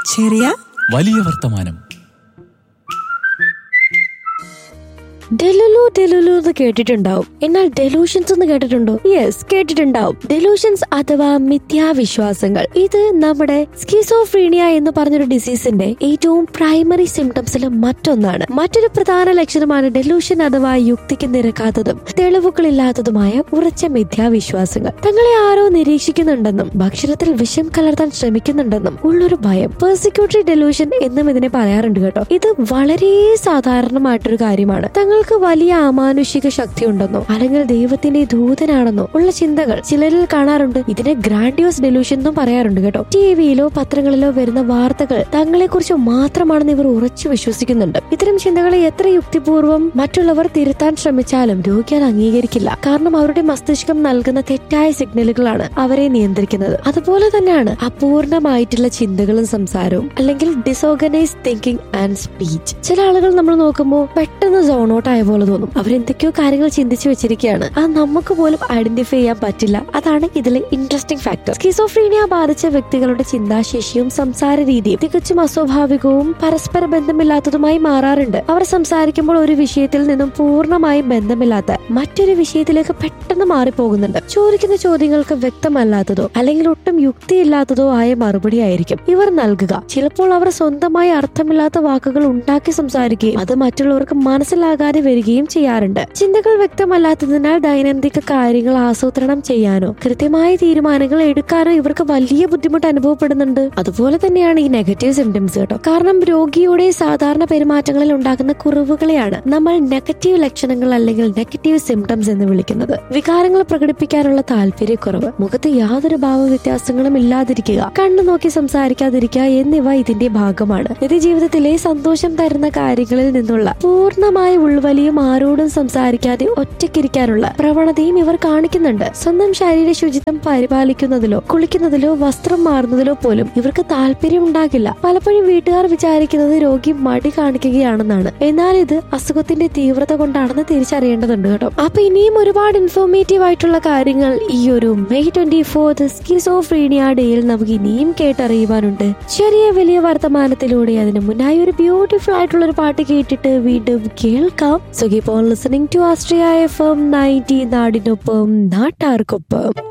ചെറിയ വലിയ വർത്തമാനം ഡെലുലു ഡെലുലു എന്ന് കേട്ടിട്ടുണ്ടാവും എന്നാൽ ഡെലൂഷൻസ് എന്ന് കേട്ടിട്ടുണ്ടോ യെസ് കേട്ടിട്ടുണ്ടാവും ഡെലൂഷൻസ് അഥവാ മിഥ്യാവിശ്വാസങ്ങൾ ഇത് നമ്മുടെ സ്കിസോഫ്രീനിയ എന്ന് പറഞ്ഞൊരു ഡിസീസിന്റെ ഏറ്റവും പ്രൈമറി സിംറ്റംസിൽ മറ്റൊന്നാണ് മറ്റൊരു പ്രധാന ലക്ഷണമാണ് ഡെലൂഷൻ അഥവാ യുക്തിക്ക് നിരക്കാത്തതും തെളിവുകളില്ലാത്തതുമായ ഉറച്ച മിഥ്യാവിശ്വാസങ്ങൾ തങ്ങളെ ആരോ നിരീക്ഷിക്കുന്നുണ്ടെന്നും ഭക്ഷണത്തിൽ വിഷം കലർത്താൻ ശ്രമിക്കുന്നുണ്ടെന്നും ഉള്ളൊരു ഭയം പെർസിക്യൂട്ടറി ഡെലൂഷൻ എന്നും ഇതിനെ പറയാറുണ്ട് കേട്ടോ ഇത് വളരെ സാധാരണമായിട്ടൊരു കാര്യമാണ് തങ്ങൾക്ക് വലിയ അമാനുഷിക ശക്തി ഉണ്ടെന്നോ അല്ലെങ്കിൽ ദൈവത്തിന്റെ ദൂതനാണെന്നോ ഉള്ള ചിന്തകൾ ചിലരിൽ കാണാറുണ്ട് ഇതിനെ ഗ്രാൻഡിയോസ് ഡെലൂഷൻ എന്നും പറയാറുണ്ട് കേട്ടോ ടിവിയിലോ പത്രങ്ങളിലോ വരുന്ന വാർത്തകൾ തങ്ങളെ കുറിച്ച് മാത്രമാണെന്ന് ഇവർ ഉറച്ചു വിശ്വസിക്കുന്നുണ്ട് ഇത്തരം ചിന്തകളെ എത്ര യുക്തിപൂർവ്വം മറ്റുള്ളവർ തിരുത്താൻ ശ്രമിച്ചാലും രോഗി അത് അംഗീകരിക്കില്ല കാരണം അവരുടെ മസ്തിഷ്കം നൽകുന്ന തെറ്റായ സിഗ്നലുകളാണ് അവരെ നിയന്ത്രിക്കുന്നത് അതുപോലെ തന്നെയാണ് അപൂർണമായിട്ടുള്ള ചിന്തകളും സംസാരവും അല്ലെങ്കിൽ ഡിസോർഗനൈസ് തിങ്കിങ് ആൻഡ് സ്പീച്ച് ചില ആളുകൾ നമ്മൾ നോക്കുമ്പോൾ പെട്ടെന്ന് സോൺ ഔട്ട് ആയ പോലെ തോന്നും അവരെന്തൊക്കെയോ കാര്യങ്ങൾ ചിന്തിച്ചു വെച്ചിരിക്കുകയാണ് അത് നമുക്ക് പോലും ഐഡന്റിഫൈ ചെയ്യാൻ പറ്റില്ല അതാണ് ഇതിലെ ഇൻട്രസ്റ്റിംഗ് ഫാക്ടർ സ്കിസോഫ്രീനിയ ബാധിച്ച വ്യക്തികളുടെ ചിന്താശേഷിയും സംസാര രീതിയും തികച്ചും അസ്വാഭാവികവും പരസ്പര ബന്ധമില്ലാത്തതുമായി മാറാറുണ്ട് അവർ സംസാരിക്കുമ്പോൾ ഒരു വിഷയത്തിൽ നിന്നും പൂർണ്ണമായും ബന്ധമില്ലാത്ത മറ്റൊരു വിഷയത്തിലേക്ക് പെട്ടെന്ന് മാറിപ്പോകുന്നുണ്ട് ചോദിക്കുന്ന ചോദ്യങ്ങൾക്ക് വ്യക്തമല്ലാത്തതോ അല്ലെങ്കിൽ ഒട്ടും യുക്തിയില്ലാത്തതോ ആയ മറുപടി ആയിരിക്കും ഇവർ നൽകുക ചിലപ്പോൾ അവർ സ്വന്തമായി അർത്ഥമില്ലാത്ത വാക്കുകൾ ഉണ്ടാക്കി സംസാരിക്കുകയും അത് മറ്റുള്ളവർക്ക് മനസ്സിലാകാതെ വരികയും ചെയ്യാറുണ്ട് ചിന്തകൾ വ്യക്തമല്ലാത്തതിനാൽ ദൈനംദിന കാര്യങ്ങൾ ആസൂത്രണം ചെയ്യാനോ കൃത്യമായ തീരുമാനങ്ങൾ എടുക്കാനോ ഇവർക്ക് വലിയ ബുദ്ധിമുട്ട് അനുഭവപ്പെടുന്നുണ്ട് അതുപോലെ തന്നെയാണ് ഈ നെഗറ്റീവ് സിംറ്റംസ് കേട്ടോ കാരണം രോഗിയുടെ സാധാരണ പെരുമാറ്റങ്ങളിൽ ഉണ്ടാകുന്ന കുറവുകളെയാണ് നമ്മൾ നെഗറ്റീവ് ലക്ഷണങ്ങൾ അല്ലെങ്കിൽ നെഗറ്റീവ് സിംറ്റംസ് എന്ന് വിളിക്കുന്നത് വികാരങ്ങൾ പ്രകടിപ്പിക്കാനുള്ള താല്പര്യക്കുറവ് മുഖത്ത് യാതൊരു ഭാവവ്യത്യാസങ്ങളും ഇല്ലാതിരിക്കുക കണ്ണു നോക്കി സംസാരിക്കാതിരിക്കുക എന്നിവ ഇതിന്റെ ഭാഗമാണ് നിത്യജീവിതത്തിലെ സന്തോഷം തരുന്ന കാര്യങ്ങളിൽ നിന്നുള്ള പൂർണ്ണമായ ഉൾവലിയും ആരോടും സംസാരിക്കാതെ ഒറ്റയ്ക്കിരിക്കാനുള്ള പ്രവണതയും ഇവർ കാണിക്കുന്നുണ്ട് സ്വന്തം ശരീര ശുചിത്വം പരിപാലിക്കുന്നതിലോ കുളിക്കുന്നതിലോ വസ്ത്രം മാറുന്നതിലോ പോലും ഇവർക്ക് താല്പര്യം ഉണ്ടാകില്ല പലപ്പോഴും വീട്ടുകാർ വിചാരിക്കുന്നത് രോഗി മടി കാണിക്കുകയാണെന്നാണ് എന്നാൽ ഇത് അസുഖത്തിന്റെ തീവ്രത കൊണ്ടാണെന്ന് തിരിച്ചറിയേണ്ടതുണ്ട് കേട്ടോ അപ്പൊ ഇനിയും ഒരുപാട് ഇൻഫോർമേറ്റീവ് ആയിട്ടുള്ള കാര്യങ്ങൾ ഈ ഒരു മെയ് ട്വന്റി ഫോർത്ത് സ്കിസോഫ്രീനിയ ഡേയിൽ നമുക്ക് ഇനിയും കേട്ടറിയുവാനുണ്ട് ചെറിയ വലിയ വർത്തമാനത്തിലൂടെ അതിന് മുന്നായി ഒരു ബ്യൂട്ടിഫുൾ ആയിട്ടുള്ള ഒരു പാട്ട് കേട്ടിട്ട് വീണ്ടും കേൾക്കാം so keep on listening to Astria F M ninety നാടിനൊപ്പം നാട്ടാർക്കൊപ്പം